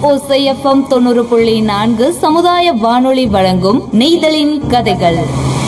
ஓசைஎஃப்எம் தொண்ணூறு புள்ளி நான்கு சமுதாய வானொலி வழங்கும் நெய்தலின் கதைகள்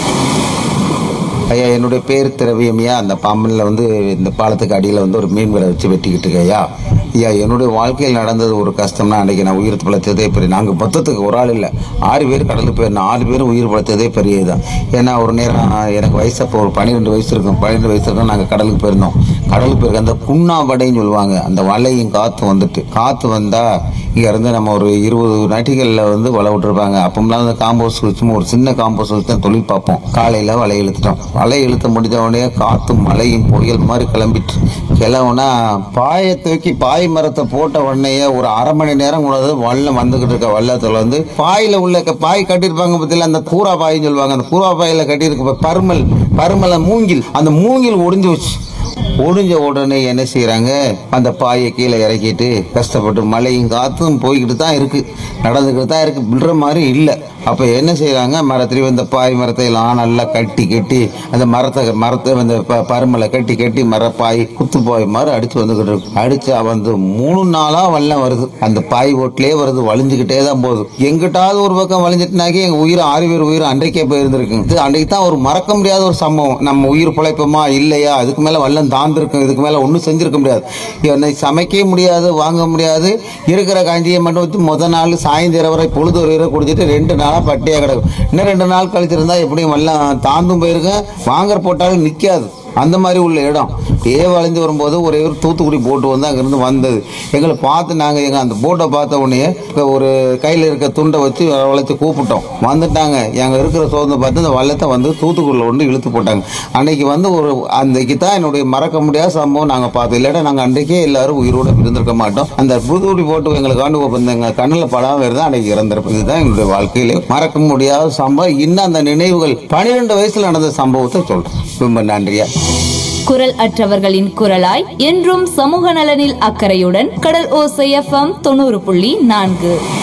ஐயா என்னுடைய பேர் திரவியம்யா அந்த பாம்பனில் வந்து இந்த பாலத்துக்கு அடியில் வந்து ஒரு மீன் விலை வச்சு வெட்டிக்கிட்டு இருக்கேன் ஐயா ஐயா என்னுடைய வாழ்க்கையில் நடந்தது ஒரு கஷ்டம்னா அன்றைக்கி நான் உயிர் பிழைத்ததே பெரிய நாங்கள் மொத்தத்துக்கு ஒரு ஆள் இல்லை ஆறு பேர் கடலுக்கு போயிருந்தோம் ஆறு பேரும் உயிர் பிழைத்ததே பெரிய இதுதான் ஏன்னா ஒரு நேரம் எனக்கு வயசு அப்போ ஒரு பன்னிரெண்டு வயசு இருக்கும் பன்னிரெண்டு வயசு இருக்கும் நாங்கள் கடலுக்கு போயிருந்தோம் கடலுக்கு போயிருக்க அந்த குண்ணா வடைன்னு சொல்லுவாங்க அந்த வலையும் காற்று வந்துட்டு காற்று வந்தால் இங்கே இருந்து நம்ம ஒரு இருபது நட்டிகளில் வந்து வலை விட்டுருப்பாங்க அப்போம்லாம் அந்த காம்போஸ் வச்சும் ஒரு சின்ன காம்போஸ் வச்சு தான் தொழில் பார்ப்போம் காலையில் வலை இழுத்துட்டோம் வலை இழுத்த முடிஞ்ச உடனே காற்று மழையும் புயல் மாதிரி கிளம்பிட்டு கிளவுனா பாயை தூக்கி பாய் மரத்தை போட்ட உடனே ஒரு அரை மணி நேரம் கூட வல்லம் வந்துகிட்டு இருக்க வல்லத்தில் வந்து பாயில உள்ள க- பாய் கட்டியிருப்பாங்க பத்தியில அந்த கூரா பாயின்னு சொல்லுவாங்க அந்த கூரா பாயில கட்டியிருக்க பருமல் பருமலை மூங்கில் அந்த மூங்கில் ஒடிஞ்சு வச்சு ஒடிஞ்ச உடனே என்ன செய்றாங்க அந்த பாயை கீழே இறக்கிட்டு கஷ்டப்பட்டு மழையும் காத்தும் போய்கிட்டு தான் இருக்கு நடந்துக்கிட்டு தான் இருக்கு விடுற மாதிரி இல்லை அப்போ என்ன செய்றாங்க மரத்துலேயும் இந்த பாய் மரத்தை எல்லாம் நல்லா கட்டி கட்டி அந்த மரத்தை மரத்தை அந்த ப- பருமலை கட்டி கட்டி மரப்பாய் குத்து பாய் மாதிரி அடிச்சு வந்துகிட்டு இருக்கு அடிச்சு வந்து மூணு நாளா வெள்ளம் வருது அந்த பாய் ஓட்டிலே வருது வலிஞ்சுக்கிட்டே தான் போகுது எங்கிட்டாவது ஒரு பக்கம் வலிஞ்சிட்டுனாக்கி எங்க உயிர் ஆறு பேர் உயிர் அன்றைக்கே போயிருந்திருக்கு இது அன்றைக்கு தான் ஒரு மறக்க முடியாத ஒரு சம்பவம் நம்ம உயிர் பிழைப்போமா இல்லையா அதுக்கு மேல வெள்ளம் தாழ்ந்திருக்கும் இதுக்கு மேல ஒன்றும் செஞ்சிருக்க முடியாது என்னை சமைக்க முடியாது வாங்க முடியாது இருக்கிற காஞ்சியை மட்டும் வச்சு முத நாள் சாயந்தரம் வரை பொழுது ஒரு வரை குடிச்சிட்டு ரெண்டு நாளா பட்டியா கிடக்கும் இன்னும் ரெண்டு நாள் கழிச்சிருந்தா எப்படியும் வெள்ளம் தாந்தும் போயிருக்கேன் வாங்குற போட்டாலும் நிக்காது அந்த மாதிரி உள்ள இடம் அப்படியே வளைஞ்சு வரும்போது ஒரே ஒரு தூத்துக்குடி போட்டு வந்து அங்கேருந்து வந்தது எங்களை பார்த்து நாங்கள் எங்கள் அந்த போட்டை பார்த்த உடனே இப்ப ஒரு கையில் இருக்க துண்டை வச்சு வளைச்சு கூப்பிட்டோம் வந்துட்டாங்க எங்கள் இருக்கிற சோதனை பார்த்து அந்த வள்ளத்தை வந்து தூத்துக்குடியில் கொண்டு இழுத்து போட்டாங்க அன்னைக்கு வந்து ஒரு அன்றைக்கு தான் என்னுடைய மறக்க முடியாத சம்பவம் நாங்கள் பார்த்தோம் இல்லாட்டா நாங்கள் அன்றைக்கே எல்லாரும் உயிரோட இருந்திருக்க மாட்டோம் அந்த தூத்துக்குடி போட்டு எங்களுக்கு ஆண்டு எங்கள் கண்ணில் படாமல் இருந்தால் அன்னைக்கு இறந்திருப்போம் இதுதான் எங்களுடைய வாழ்க்கையிலே மறக்க முடியாத சம்பவம் இன்னும் அந்த நினைவுகள் பன்னிரெண்டு வயசுல நடந்த சம்பவத்தை சொல்றேன் ரொம்ப நன்றியா குரல் அற்றவர்களின் குரலாய் என்றும் சமூக நலனில் அக்கறையுடன் கடல் ஓசைஎஃப்எம் தொண்ணூறு புள்ளி நான்கு